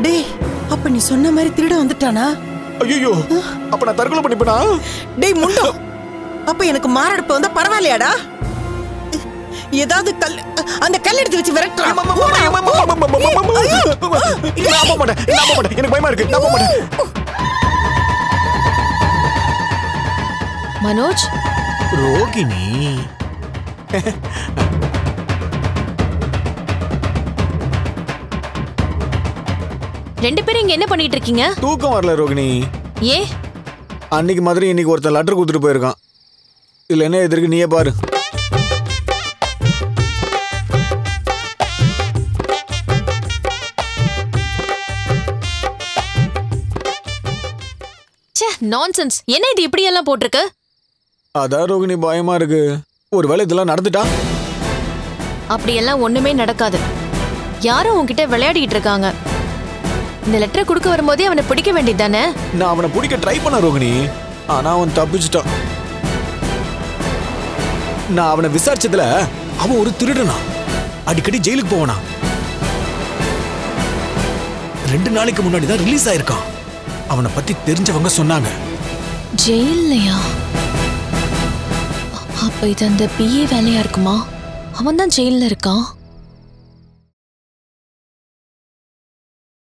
டேய் அப்ப நீ சொன்ன மாதிரி திருட வந்துட்டானா ஐயோ அப்ப நான் தற்கொலை பண்ணிப்பேனா டேய் முண்டோ அப்ப எனக்கு மாரடைப்பு வந்தா பரவாயில்லையாடா ஏதாவது கல் அந்த கல் எடுத்து வச்சு விரட்டுறான் நான் போக மாட்டேன் நான் போக மாட்டேன் எனக்கு பயமா இருக்கு நான் போக மாட்டேன் மனோஜ் ரோகிணி ரெண்டு பேரும் இங்க என்ன பண்ணிட்டு இருக்கீங்க தூக்கம் வரல ரோகிணி ஏ அன்னைக்கு மாதிரி இன்னைக்கு ஒருத்தன் லெட்டர் கொடுத்துட்டு போயிருக்கான் இதுல என்ன எதிர்க்கு நீயே பாரு ச்சே நான்சென்ஸ் என்ன இது இப்படி எல்லாம் போட்டிருக்கு அதான் ரோகிணி பயமா இருக்கு ஒருவேளை இதெல்லாம் நடந்துட்டா அப்படியெல்லாம் ஒண்ணுமே நடக்காது யாரோ உன்கிட்ட விளையாடிட்டு இருக்காங்க இந்த லெட்டரை கொடுக்க வரும்போதே அவனை பிடிக்க வேண்டியது தானே நான் அவனை பிடிக்க ட்ரை பண்ண ரோகிணி ஆனா அவன் தப்பிச்சிட்டான் நான் அவனை விசாரிச்சதுல அவன் ஒரு திருடனா அடிக்கடி ஜெயிலுக்கு போவனா ரெண்டு நாளைக்கு முன்னாடி தான் ரிலீஸ் ஆயிருக்கான் அவனை பத்தி தெரிஞ்சவங்க சொன்னாங்க ஜெயில்லையா அப்ப இது அந்த பிஏ வேலையா இருக்குமா அவன் தான் ஜெயில்ல இருக்கான்